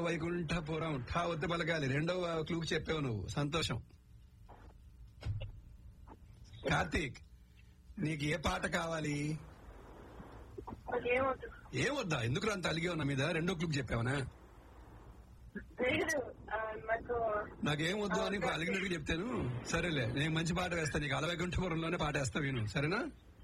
వైకుంఠపురం ఠా వద్ద పలకాలి రెండవ క్లూకి చెప్పావు నువ్వు సంతోషం కార్తీక్ నీకు ఏ పాట కావాలి ఏమవుతుంది ఏమొద్దా ఎందుకు అంత అలిగే ఉన్నా మీద రెండో క్లూక్ చెప్పావనా లేదు ఆ, మాకు నాకేం వద్దు అని అలిగినట్టుగా చెప్తాను సరేలే నేను మంచి పాట వేస్తాను నీకు అలవైకుంఠపురంలోనే పాట వేస్తా విను సరేనా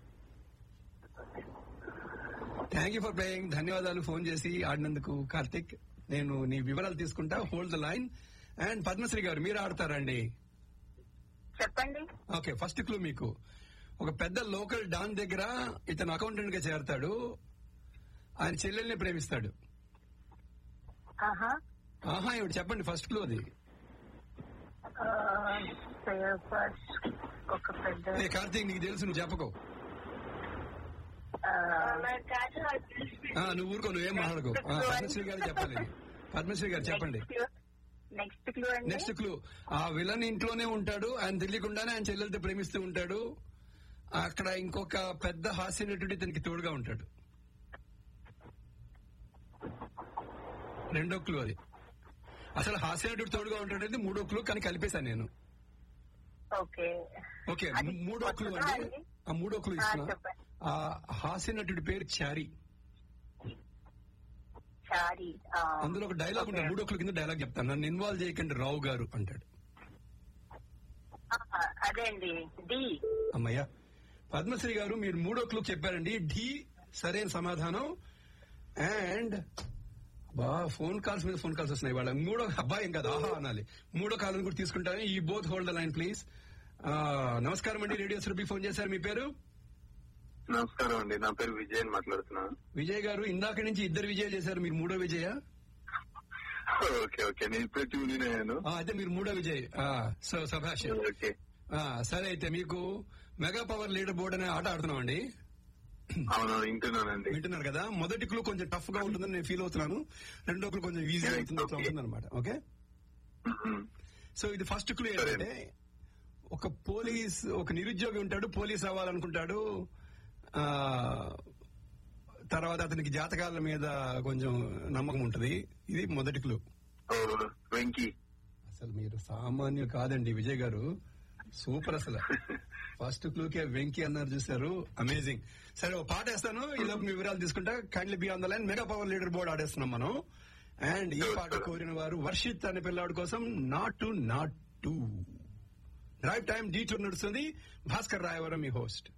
థ్యాంక్ యూ ఫర్ ప్లేయింగ్ ధన్యవాదాలు ఫోన్ చేసి ఆడినందుకు కార్తిక్ నేను నీ వివరాలు తీసుకుంటా hold the line and Padmasri garu మీరు ఆడతారండి చెప్పండి ఓకే ఫస్ట్ క్లూ మీకు ఒక పెద్ద లోకల్ డాన్ దగ్గర ఇతను అకౌంటెంట్ గా చేరతాడు ఆయన చెల్లెల్ని ప్రేమిస్తాడు ఆహా ఆహా ఇవి చెప్పండి ఫస్ట్ క్లూ అది ఆ, ఫస్ట్ ఒక పెద్ద ఏ కార్తీక్ నీకు తెలుసు నువ్వు చెప్పకు ఆ, ఆ, నువ్వు ఊరుకో నువ్వేం మాట్లాడుకో ఆ, పద్మశ్రీ గారు చెప్పాలి పద్మశ్రీ గారు చెప్పండి నెక్స్ట్ క్లూ అండి నెక్స్ట్ క్లూ ఆ విలన్ ఇంట్లోనే ఉంటాడు ఆయన తెలియకుండానే ఆయన చెల్లెలతో ప్రేమిస్తూ ఉంటాడు అక్కడ ఇంకొక పెద్ద హాస్య నటుడు ఇతనికి తోడుగా ఉంటాడు రెండో క్లూ అది అసలు హాస్య నటుడు తోడుగా ఉంటాడు అనేది మూడో క్లూ కానీ కలిపేశాను నేను ఓకే ఓకే అది మూడో క్లూ కొత్తదా అండి అండి? ఆ మూడో క్లూ ఆ, ఇస్తున్నా చెప్పండి ఆ హాస్య నటుడి పేరు చారి చారీ ఆ, అందులో ఒక డైలాగ్ ఉంటుంది ఓకే. మూడో క్లూ కింద డైలాగ్ చెప్తాను నన్ను ఇన్వాల్వ్ చేయకండి రావు గారు అంటాడు ఆ, అదే అండి డి అమ్మయ్య పద్మశ్రీ గారు మీరు మూడో క్లూ చెప్పారండి ఢీ సరైన సమాధానం అండ్ బా ఫోన్ కాల్స్ మీద ఫోన్ కాల్స్ వస్తున్నాయి వాళ్ళ మూడో అబ్బాయి ఏం కాదు ఆహా అనాలి మూడో కాల్ కూడా తీసుకుంటాను ఈ both hold the line please నమస్కారం అండి రేడియో సురభి ఫోన్ చేశారు మీ పేరు నమస్కారం అండి నా పేరు విజయ్ అని మాట్లాడుతున్నాను విజయ్ గారు ఇందాక నుంచి ఇద్దరు విజయ్ చేశారు మీరు మూడో విజయ ఓకే ఓకే నేను ఇప్పుడే ట్యూన్ ఇన్ అయ్యాను అయితే మీరు మూడో విజయ్ సో సభాష్ ఓకే ఆ, సరే అయితే మీకు మెగా పవర్ లీడర్ బోర్డ్ అనే ఆట ఆడుతున్నాం అండి అవును వింటున్నానండి వింటున్నారు కదా మొదటి క్లూ కొంచెం టఫ్ గా ఉంటుందని నేను ఫీల్ అవుతున్నాను రెండో క్లూ కొంచెం ఈజీ అవుతుంది అట్లా ఉంటుంది అనమాట ఓకే మ్మ్. సో ఇది ఫస్ట్ క్లూ ఏంటంటే ఒక పోలీస్ ఒక నిరుద్యోగి ఉంటాడు పోలీస్ అవ్వాలనుకుంటాడు ఆ తర్వాత అతనికి జాతకాల మీద కొంచెం నమ్మకం ఉంటది ఇది మొదటి క్లూ ఓ, వెంకీ అసలు మీరు సామాన్యులు కాదండి విజయ్ గారు సూపర్ అసలు ఫస్ట్ క్లూకే వెంకీ అన్నారు చూసారు అమేజింగ్ సరే ఒక పాట వేస్తాను ఈ లోపు మీ వివరాలు తీసుకుంటా kindly be on the line mega power leader board ఆడేస్తున్నాం మనం అండ్ ఈ పాట కోరిన వారు వర్షిత్ అనే పిల్లాడి కోసం not to not to drive time detour నడుస్తుంది భాస్కర్ రాయవరం మీ హోస్ట్